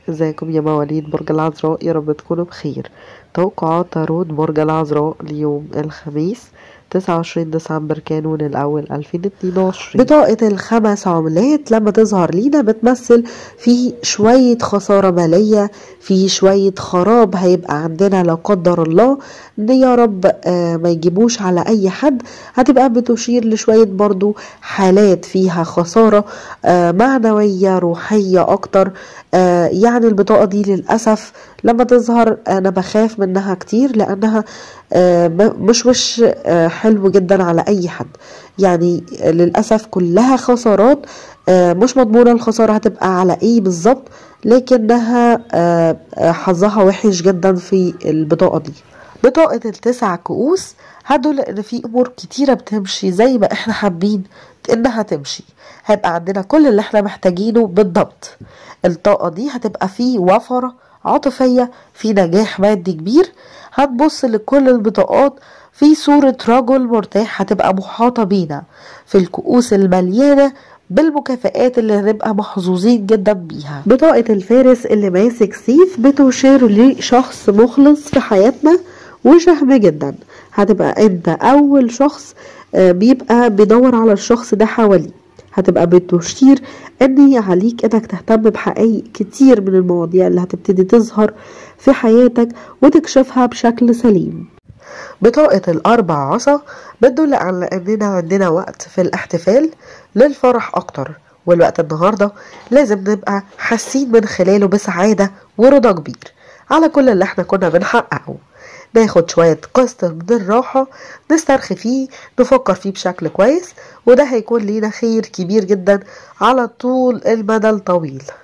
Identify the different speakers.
Speaker 1: ازيكم يا مواليد برج العذراء يا رب تكونوا بخير توقعات تارot برج العذراء ليوم الخميس 29 ديسمبر كانون الأول 2022 بطاقة الخمس عملات لما تظهر لينا بتمثل في شوية خسارة مالية في شوية خراب هيبقى عندنا لا قدر الله ان يا رب آه ما يجيبوش على اي حد هتبقى بتشير لشوية برضو حالات فيها خسارة آه معنوية روحية اكتر آه يعني البطاقة دي للأسف لما تظهر انا بخاف منها كتير لانها مش مش حلو جدا على اي حد يعني للاسف كلها خسارات مش مضمونة الخسارة هتبقى على ايه بالظبط لكنها حظها وحش جدا في البطاقة دي بطاقة التسع كؤوس هدول ان في امور كتيرة بتمشي زي ما احنا حابين انها تمشي هيبقى عندنا كل اللي احنا محتاجينه بالضبط الطاقة دي هتبقى فيه وفرة عاطفية في نجاح مادي كبير هتبص لكل البطاقات في صورة رجل مرتاح هتبقى محاطة بينا في الكؤوس المليانة بالمكافآت اللي هنبقى محظوظين جدا بيها بطاقة الفارس اللي ماسك سيف بتشير لشخص مخلص في حياتنا وشهم جدا هتبقى انت اول شخص بيبقى بيدور على الشخص ده حواليه هتبقى بتشير ان عليك انك تهتم بحقائق كتير من المواضيع اللي هتبتدي تظهر في حياتك وتكشفها بشكل سليم بطاقة الأربع عصا بتدل على أننا عندنا وقت في الاحتفال للفرح أكتر والوقت النهاردة لازم نبقى حاسين من خلاله بسعادة ورضا كبير على كل اللي احنا كنا بنحققه ناخد شوية قسط من الراحة نسترخي فيه نفكر فيه بشكل كويس وده هيكون لينا خير كبير جدا على طول المدى الطويل